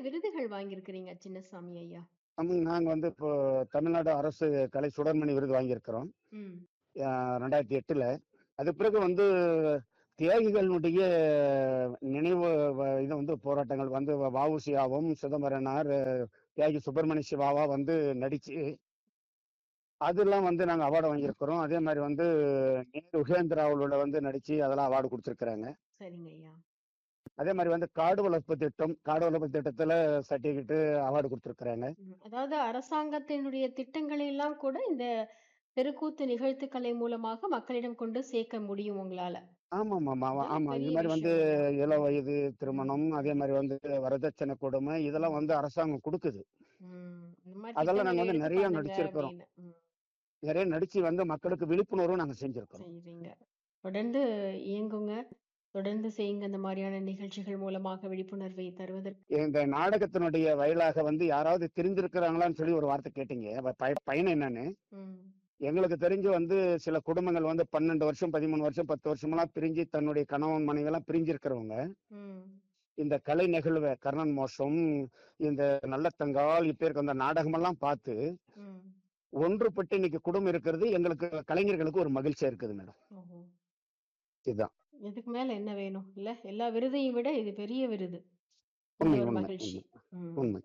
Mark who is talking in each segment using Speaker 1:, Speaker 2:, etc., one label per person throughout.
Speaker 1: விருதுகள் வாங்கியிருக்கிறீங்க சின்னசாமி ஐயா?
Speaker 2: ஆமாங்க. நாங்க வந்து இப்போ தமிழ்நாடு அரசு கலை சுடர்மணி விருது வாங்கியிருக்கிறோம்.
Speaker 1: ம்.
Speaker 2: அ 2008ல. அது பிறகு வந்து தியாகிகளுடைய நினைவு வ இது வந்து போராட்டங்கள் வந்து வ.உ.சி.யாவும், சிதம்பரனார், தியாகி சுப்பிரமணிய சிவாவா வந்து நடிச்சு அதெல்லாம் வந்து நாங்க அவார்டு வாங்கியிருக்கிறோம். அதே மாரி வந்து நேரு யுகேந்திராவுல வந்து நடிச்சு அதெல்லாம் அவார்டு குடுத்துருக்குறாங்க.
Speaker 1: சரிங்க ஐயா.
Speaker 2: அதே மாரி வந்து காடு வளர்ப்பு திட்டம், காடு வளர்ப்பு திட்டத்துல சர்டிஃபிகேட், அவார்டு குடுத்துருக்குறாங்க.
Speaker 1: ம். அதாவது அரசாங்கத்தினுடைய திட்டங்களை எல்லாம் கூட இந்த தெருக்கூத்து நிகழ்த்துக்கலை மூலமாக மக்களிடம் கொண்டு சேர்க்க முடியும் உங்களால.
Speaker 2: ஆமாமாமா.
Speaker 1: அதெல்லாம்
Speaker 2: ஆமா. இந்த
Speaker 1: பெரிய
Speaker 2: மாரி வந்து
Speaker 1: விஷயம் ஐயா.
Speaker 2: இள
Speaker 1: ம்.
Speaker 2: வயது
Speaker 1: ம்.
Speaker 2: திருமணம், அதே மாரி வந்து வரதட்சணை கொடுமை இதெல்லாம்
Speaker 1: ம்.
Speaker 2: வந்து அரசாங்கம் குடுக்குது.
Speaker 1: ம். இந்த மாரி
Speaker 2: அதெல்லாம் நாங்க
Speaker 1: திட்டங்களை
Speaker 2: வந்து
Speaker 1: எடுத்து
Speaker 2: நெறைய
Speaker 1: பண்ணுங்க
Speaker 2: நடிச்சிருக்கிறோம்.
Speaker 1: அப்படின்னு. ம்.
Speaker 2: நெறைய நடிச்சு வந்து மக்களுக்கு விழிப்புணர்வும் நாங்க செஞ்சிருக்கிறோம்.
Speaker 1: செய்றீங்க. தொடர்ந்து இயங்குங்க. தொடர்ந்து செய்யுங்க இந்த மாரியான நிகழ்ச்சிகள் மூலமாக விழிப்புணர்வை தருவதற்கு.
Speaker 2: இந்த நாடகத்தினுடைய வாயிலாக வந்து யாராவது தெரிஞ்சிருக்கிறாங்களான்னு சொல்லி ஒரு வார்த்தை கேட்டீங்க. வ பய பயன் என்னன்னு.
Speaker 1: ம்.
Speaker 2: எங்களுக்கு தெரிஞ்சு வந்து சில குடும்பங்கள் வந்து 12 வருஷம், 13 வருஷம், 10 வருஷமெல்லாம் பிரிஞ்சு தன்னுடைய கணவன், மனைவியெல்லாம் பிரிஞ்சிருக்கிறவங்க,
Speaker 1: ம்.
Speaker 2: இந்த கலை நிகழ்வ கர்ணன் மோஷம், இந்த நல்லத்தங்கால் இப்பேருக்கு அந்த நாடகமெல்லாம் பார்த்து,
Speaker 1: ம்.
Speaker 2: ஒன்றுபட்டு இன்னைக்கு குடும்பம் இருக்கிறது எங்களுக்கு கலைஞர்களுக்கு ஒரு மகிழ்ச்சியா இருக்குது மேடம்.
Speaker 1: ஓஹோ!
Speaker 2: இதுதான்.
Speaker 1: இதுக்கு மேல என்ன வேணும்? இல்ல? எல்லா விருதையும் விட இது பெரிய விருது. இந்த
Speaker 2: உண்மை,
Speaker 1: ஒரு
Speaker 2: உண்மை,
Speaker 1: மகிழ்ச்சி.
Speaker 2: உண்மை.
Speaker 1: ம்.
Speaker 2: உண்மை.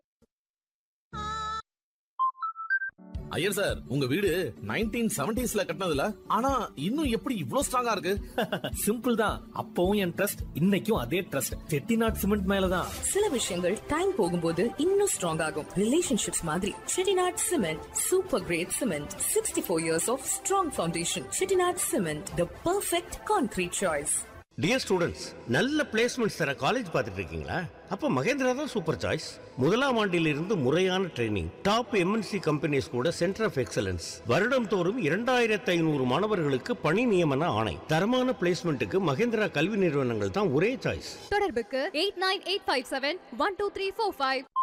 Speaker 3: ஐயர் சார் உங்க வீடு 1970ஸ்ல கட்டினதுல ஆனா இன்னும் எப்படி இவ்ளோ ஸ்ட்ராங்கா இருக்கு
Speaker 4: சிம்பிள் தான் அப்பவும் என் ட்ரஸ்ட் இன்னைக்கும் அதே ட்ரஸ்ட் செட்டிநாட் சிமெண்ட் மேலதான்
Speaker 5: சில விஷயங்கள் டைம் போகும்போது இன்னும் ஸ்ட்ராங் ஆகும் ரிலேஷன்ஷிப்ஸ் மாதிரி Chettinad cement super great cement sixty four years of strong foundation Chettinad cement the perfect concrete choice
Speaker 6: dear students நல்ல பிளேஸ்மெண்ட்ஸ் தர காலேஜ் பார்த்துட்டு இருக்கீங்களா அப்ப மகேந்திரா தான் சூப்பர் சாய்ஸ் முதலாம் ஆண்டிலிருந்து முறையான ட்ரைனிங் டாப் எம்என்சி கம்பெனிஸ் கூட சென்டர் ஆஃப் எக்ஸலன்ஸ் வருடம் தோறும் இரண்டாயிரத்து ஐநூறு மாணவர்களுக்கு பணி நியமன ஆணை தரமான பிளேஸ்மெண்ட்டுக்கு மகேந்திரா கல்வி நிறுவனங்கள் தான் ஒரே சாய்ஸ்
Speaker 7: தொடர்புக்கு eight nine eight five seven one two three four five